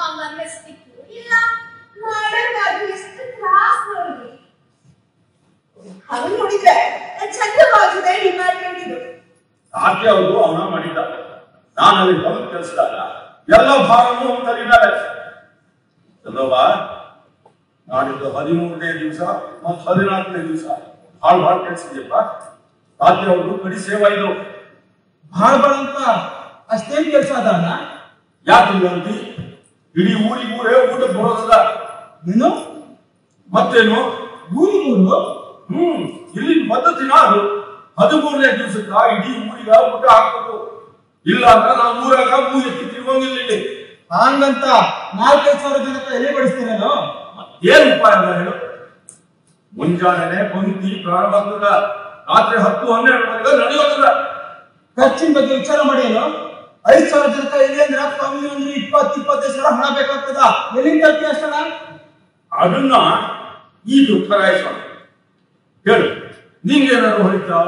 ಅನ್ನಿಸ್ತಿತ್ತು ಇಲ್ಲ ಮಾಡಕ್ಕಾದ್ರೂ ಎಷ್ಟು ತ್ರಾಸ್ ನೋಡಿ ಅದು ನೋಡಿದ್ರೆ ಚಂದವಾಗಿದೆ ಡಿಪಾರ್ಟ್ಮೆಂಟ್ ಇದು ಸಾಧ್ಯ ಅವರು ಅವನ ಮಾಡಿದ್ದ ನಾನು ಅಲ್ಲಿ ಬಂದು ಕೆಲಸದಾಗ ಎಲ್ಲ ಭಾಗನೂ ಅವನು ತರಿದ್ದಾರೆ ಚಂದವ್ವ ನಾಡಿದ್ದು ಹದಿಮೂರನೇ ದಿವಸ ಮತ್ತು ಹದಿನಾಲ್ಕನೇ ದಿವಸ ಹಾಳು ಭಾಳ ಕೆಲಸಿದೆಯಪ್ಪ ಸಾಧ್ಯ ಅವರು ಕಡಿ ಸೇವಾ ಇದು ಭಾಳ ಭಾಳ ಅಂತ ಅಷ್ಟೇನ್ ಕೆಲಸ ಅದ ಅಣ್ಣ ಯಾಕೆ ಹಿಂಗಂತಿ ಇಡೀ ಊರಿಗೆ ಊರೇ ಊಟಕ್ಕೆ ಬರೋದಲ್ಲ ನೀನು ಮತ್ತೇನು ಊರಿಗೂರು ಹ್ಮ್ ಇಲ್ಲಿ ಪದ್ಧತಿ ನಾಡು ಹದಿಮೂರನೇ ದಿವಸಕ್ಕ ಇಡೀ ಊರಿಗ ಊಟ ಹಾಕ್ಬೇಕು ಇಲ್ಲ ಅಂದ್ರೆ ನಾವು ಊರಾಗ ಮೂ ಎತ್ತಿ ತಿರುಗಂಗಿಲ್ಲ ಇಲ್ಲಿ ಹಂಗಂತ ನಾಲ್ಕೈದು ಸಾವಿರ ಜನಕ್ಕೆ ಎಲೆ ಬಡಿಸ್ತೀರೇನು ಏನ್ ಉಪಾಯ ಅದ ಹೇಳು ಮುಂಜಾನೆ ಪಂಕ್ತಿ ಪ್ರಾರಂಭ ಆಗ್ತದ ರಾತ್ರಿ ಹತ್ತು ಹನ್ನೆರಡರವರೆಗೆ ನಡೆಯೋದಿಲ್ಲ ಖರ್ಚಿನ ಬಗ್ಗೆ ವಿಚಾರ ಮಾಡಿ ಏನು ಐದ್ ಸಾವಿರ ಜನಕ್ಕೆ ಎಲೆ ಅಂದ್ರೆ ಕಮ್ಮಿ ಅಂದ್ರೆ ಇಪ್ಪತ್ತು ಇಪ್ಪತ್ತೈದು ಸಾವಿರ ಹಣ ಬೇಕಾಗ್ತದ ಎಲ್ಲಿಂದ ತರ್ತೀಯ ಅಷ್ಟಣ ಅದನ್ನ ಈಗ ಉತ್ತರಾಯಿಸೋಣ ಹೇಳು ನಿಂಗೇನಾದ್ರು ಹೊಳಿತಾ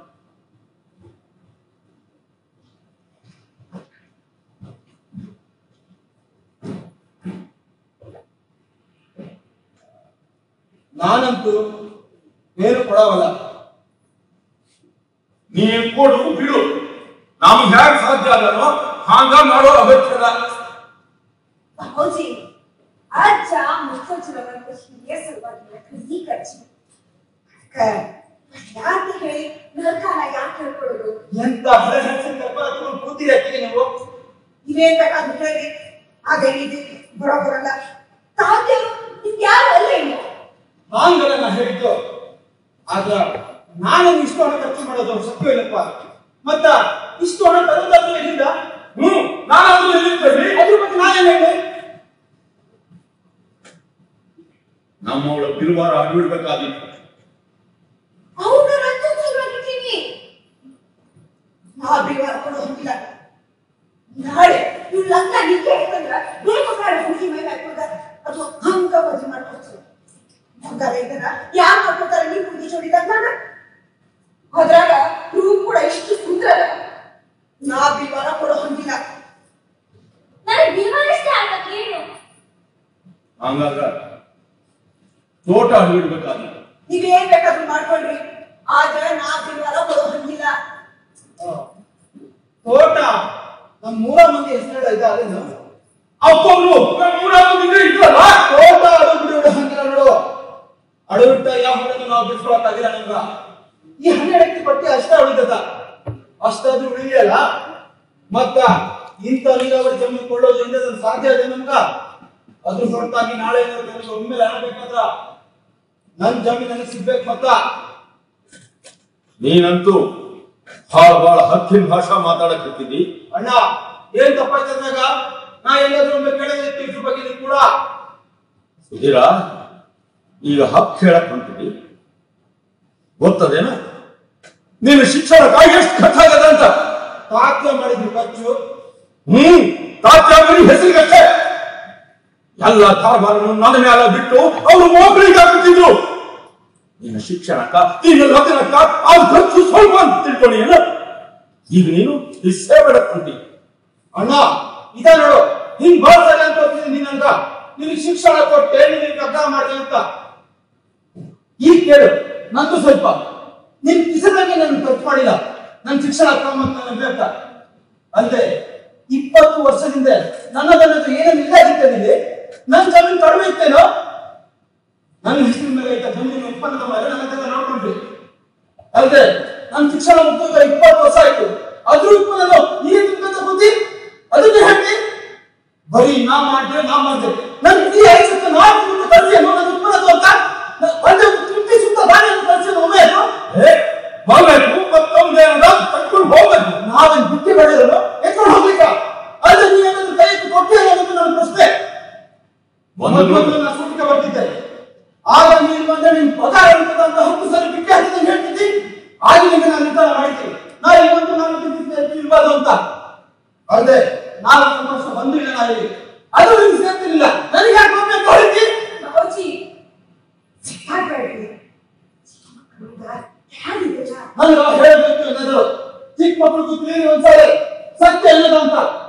ನಾನಂತೂ ಏನು ಕೊಡವಲ್ಲ ನೀ ಕೊಡು ಬಿಡು ನಮ್ಗೆ ಹ್ಯಾಕ್ ಸಾಧ್ಯ ಆಗನೋ ಹಾಂಗ ಮಾಡೋ ಅಗತ್ಯ ಇಲ್ಲ ಹೌಜಿ ಅಜ್ಜ ಮುಚ್ಚೋಚಿರವಂತ ಹಿರಿಯ ಸಲುವಾಗಿ ಕಸಿ ಖರ್ಚು ಯಾಕೆ ಹೇಳಿ ನರ್ಕಾನ ಯಾಕೆ ಹೇಳ್ಕೊಡೋದು ಎಂತ ಹಳೆ ಹಸಿರು ಕರ್ಪೂರ ತಗೊಂಡು ಕೂತಿರಿ ಅತ್ತಿಗೆ ನೀವು ಇವೇನ್ ಬೇಕಾದ್ರೂ ಹೇಳಿ ಅದೇನಿದೆ ಬರೋಬರಲ್ಲ ಸಾಧ್ಯ ಯಾರು ಅಲ್ಲ ಏನು ಹಾಂಗಲ್ಲ ನಾ ಹೇಳಿದ್ದು ಆದ್ರ ನಾನು ಇಷ್ಟು ಹಣ ಖರ್ಚು ಮಾಡೋದು ಸತ್ಯ ಇಲ್ಲಪ್ಪ ಮತ್ತ ಇಷ್ಟು ಹಣ ತರೋದಾದ್ರೂ ಎಲ್ಲಿಂದ ಹ್ಮ್ ನಾನಾದ್ರೂ ಎಲ್ಲಿದ್ದೇವೆ ಅದ್ರ ಬಗ್ಗೆ ನಾನೇನ್ ಹೇಳಿ ನಮ್ಮವಳ ಬಿರುವಾರ ಅಡ್ಬಿಡ್ಬೇಕಾದಿತ್ತು ಅವ್ರ ರಕ್ತ ಸಲುವಾಗಿದ್ದೀನಿ ನಾ ಬಿಡುವ ಕೊಡೋ ಹೋಗಿಲ್ಲ ನಾಳೆ ಇವ್ ಲಗ್ನ ನಿಂಗೆ ಹೇಳ್ತಂದ್ರ ಬೇಕು ಕಾಡ ಹುಡುಗಿ ಮೇಲೆ ಹಾಕೋದ ಅಥವಾ ಹಂಗ ಮದುವೆ ಮಾಡ್ಕೊಡ್ತೀವಿ ಹಂಗಾರೆ ಇದನ್ನ ಯಾರು ಮಾಡ್ಕೊತಾರೆ ನೀವು ಹುಡುಗಿ ಜೋಡಿದಾಗ ಮಾಡ ಅದ್ರಾಗ ರೂಮ್ ಕೂಡ ಇಷ್ಟು ಸುಂದರ ನಾ ಬಿಲ್ವಾರ ಕೊಡೋ ಹೊಂದಿಲ್ಲ ನನಗೆ ಬಿಲ್ವಾರಷ್ಟೇ ಆಗಕ್ಕೆ ಏನು ಹಂಗಾಗ ತೋಟ ಅಡ್ಬಿಡ್ಬೇಕಾದಿತ್ತು ನೀವೇನ್ ಬೇಕಾದ್ರೂ ಮಾಡ್ಕೊಳ್ರಿ ಆದ್ರೆ ನಾ ಬಿಲ್ವಾರ ಕೊಡೋ ಹೊಂದಿಲ್ಲ ತೋಟ ನಮ್ ಮೂರ ಮಂದಿ ಹೆಸರು ಇದ ಅದೇನು ಅಪ್ಪವ್ರು ಮೂರಾಗಿದ್ರೆ ಇದ್ರಲ್ಲ ತೋಟ ಅಡು ಬಿಡು ಬಿಡು ಹಂಗಿಲ್ಲ ನೋಡು ಅಡವಿಟ್ಟ ಯಾವ ಹಣ್ಣನ್ನು ನಾವು ಬಿಡಿಸ್ಕೊಳಕ್ಕಾಗಿಲ್ಲ ನಮ್ಗ ಈ ಹನ್ನೆರಡಕ್ಕೆ ಪಟ್ಟಿ ಅಷ್ಟ ಉಳಿತದ ಅಷ್ಟಾದ್ರೂ ಉಳಿಯಲ್ಲ ಮತ್ತ ಇಂಥ ನೀರಾವರಿ ಜಮೀನು ಕೊಳ್ಳೋದ್ರಿಂದ ಅದು ಸಾಧ್ಯ ಇದೆ ನಮ್ಗ ಅದ್ರ ಹೊರತಾಗಿ ನಾಳೆ ಏನಾದ್ರು ನನಗೆ ಒಮ್ಮೆಲೆ ಆಗಬೇಕಾದ್ರ ನನ್ ಜಮೀನು ನನಗೆ ಸಿಗ್ಬೇಕು ಮತ್ತ ನೀನಂತೂ ಭಾಳ ಭಾಳ ಹಕ್ಕಿನ ಭಾಷಾ ಮಾತಾಡಕತ್ತಿದ್ದಿ ಅಣ್ಣ ಏನ್ ತಪ್ಪಾಯ್ತಂದಾಗ ನಾ ಎಲ್ಲಾದ್ರೂ ಒಮ್ಮೆ ಕೇಳಿದ್ರೆ ಇದ್ರ ಬಗ್ಗೆ ನೀನ್ ಕೂಡ ಸುಧೀರ ಈಗ ಹಕ್ ಹೇಳಕ್ ಹೊಂಟಿದಿ ಗೊತ್ತದೇನ ನೀನು ಶಿಕ್ಷಣಕ್ಕಾಗಿ ಎಷ್ಟು ಖರ್ಚಾಗದ ಅಂತ ತಾತ್ಯ ಮಾಡಿದ್ರು ಖರ್ಚು ಹ್ಮ್ ತಾತ್ಯಾಗಲಿ ಹೆಸರಿಗಷ್ಟೇ ಎಲ್ಲ ಕಾರ್ಬಾರನ್ನು ನನ್ನ ಮೇಲೆ ಬಿಟ್ಟು ಅವರು ಮೋಕಳಿಗೆ ಹಾಕುತ್ತಿದ್ರು ನಿನ್ನ ಶಿಕ್ಷಣಕ್ಕ ನಿನ್ನ ಲಗ್ನಕ್ಕ ಆ ಖರ್ಚು ಸ್ವಲ್ಪ ಅಂತ ತಿಳ್ಕೊಂಡು ಏನು ಈಗ ನೀನು ಈ ಸೇವೆ ಹೊಂಟಿ ಅಣ್ಣ ಇದ ನೋಡು ಹಿಂಗ್ ಬಾಳ್ ಸರಿ ಅಂತ ಹೋಗ್ತಿದ್ದೀನಿ ನೀನಂಗ ನಿನಗೆ ಶಿಕ್ಷಣ ಕೊಟ್ಟೆ ನಿನಗೆ ಅಗ್ಗ ಮಾಡಿದೆ ಅಂತ ಈಗ ಕೇಳು ನಂದು ಸ್ವಲ್ಪ ನಿನ್ ಕಿಸದಂಗೆ ನಾನು ಖರ್ಚು ಮಾಡಿಲ್ಲ ನನ್ ಶಿಕ್ಷಣ ಕಮ್ಮ ಅಂತ ನನಗೆ ಬೇಕಾ ಅಲ್ಲದೆ ಇಪ್ಪತ್ತು ವರ್ಷದಿಂದ ನನ್ನದನ್ನದು ಏನೇನು ಇಲ್ಲ ಆಗಿದ್ದೇನೆ ನನ್ ಜಮೀನು ಕಡಿಮೆ ಇತ್ತೇನೋ ನನ್ನ ಹೆಸರಿನ ಮೇಲೆ ಇದ್ದ ಜಮೀನು ಉತ್ಪನ್ನದ ಮೇಲೆ ನನ್ನದೆಲ್ಲ ನೋಡ್ಕೊಂಡ್ರಿ ಅಲ್ಲದೆ ನನ್ನ ಶಿಕ್ಷಣ ಮುಗಿದ ಇಪ್ಪತ್ತು ವರ್ಷ ಆಯ್ತು ಅದ್ರ ಉತ್ಪನ್ನ ನೀನು ತಿಂತ ಬುದ್ಧಿ ಅದಕ್ಕೆ ಹೇಳಿ ಬರೀ ನಾ ಮಾಡಿದ್ರೆ ನಾ ಮಾಡಿದೆ ನನ್ ಈ ಐಸತ್ತು ನಾ ತಿಂದು ಕಳಿಸಿ ಅನ್ನೋ ನನ್ನ ಉತ್ಪನ್ನದು ಅಂತ ನ- ಒಂದೇ ತುಟ್ಟಿ ಸುತ್ತ ದಾರಿಯನ್ನು ಕಳಿಸಿ ಒಮ್ಮೆ ಆಯ್ತು ಏ ಹೋಗ್ಬೇಕು ಮತ್ತೊಂದು ತಕ್ಕೊಂಡು ಹೋಗ್ಬೇಕು ನಾವೇನ್ ಬುದ್ಧಿ ಬೆಳೆಯೋದು ಎತ್ಕೊಂಡು ಹೋಗ್ಲಿಕ್ಕ ಅಲ್ಲದೆ ನೀವೇನಾದ್ರೂ ಕೈ ಎತ್ತಿ ಕೊಟ್ಟೆ ಅನ್ನೋದು ನನ್ನ ಪ್ರಶ್ನೆ ಒಂದು ಮೊದಲು ನಾನು ಸುಟ್ಟಿಗೆ ಬರ್ತಿದ್ದೆ ಆಗ ನೀನು ಬಂದ್ರೆ ನಿನ್ ಪಗಾರ ಇರ್ತದ ಅಂತ ಹತ್ತು ಸಲ ಬಿಟ್ಟು ಹಾಕಿದಂಗೆ ಹೇಳ್ತಿದ್ದಿ ಆಗ ನಿಮಗೆ ನಾನು ನಿರ್ಧಾರ ಮಾಡಿದ್ದೀನಿ ನಾ ಇವತ್ತು ನಾನು ತಿಂತಿದ್ದೆ ಇರ್ಬಾರ್ದು ಅಂತ ಅಲ್ಲದೆ ನಾಲ್ಕು ವರ್ಷ ಬಂದಿಲ್ಲ ನಾ ಇಲ್ಲಿ ಅದು ನಿಮ್ಗೆ ಸೇರ್ತಿರ್ಲಿಲ್ಲ ನನಗೆ ಯಾಕೆ ಒಮ್ಮೆ ಅಂತ ಹೇಳಿದ್ದಿ ಹೌಜಿ ಸಿಕ್ಕಾಡ್ಬೇಡ್ರಿ ಯಾರಿದೆಲ್ಲ ನನಗೆ ಹೇಳಬೇಕು ಏನಾದ್ರು ಚಿಕ್ಕ ಮಕ್ಕಳು ಕೂತ್ರಿ ಒಂದ್ಸರಿ ಸತ್ಯ ಏನದ ಅಂತ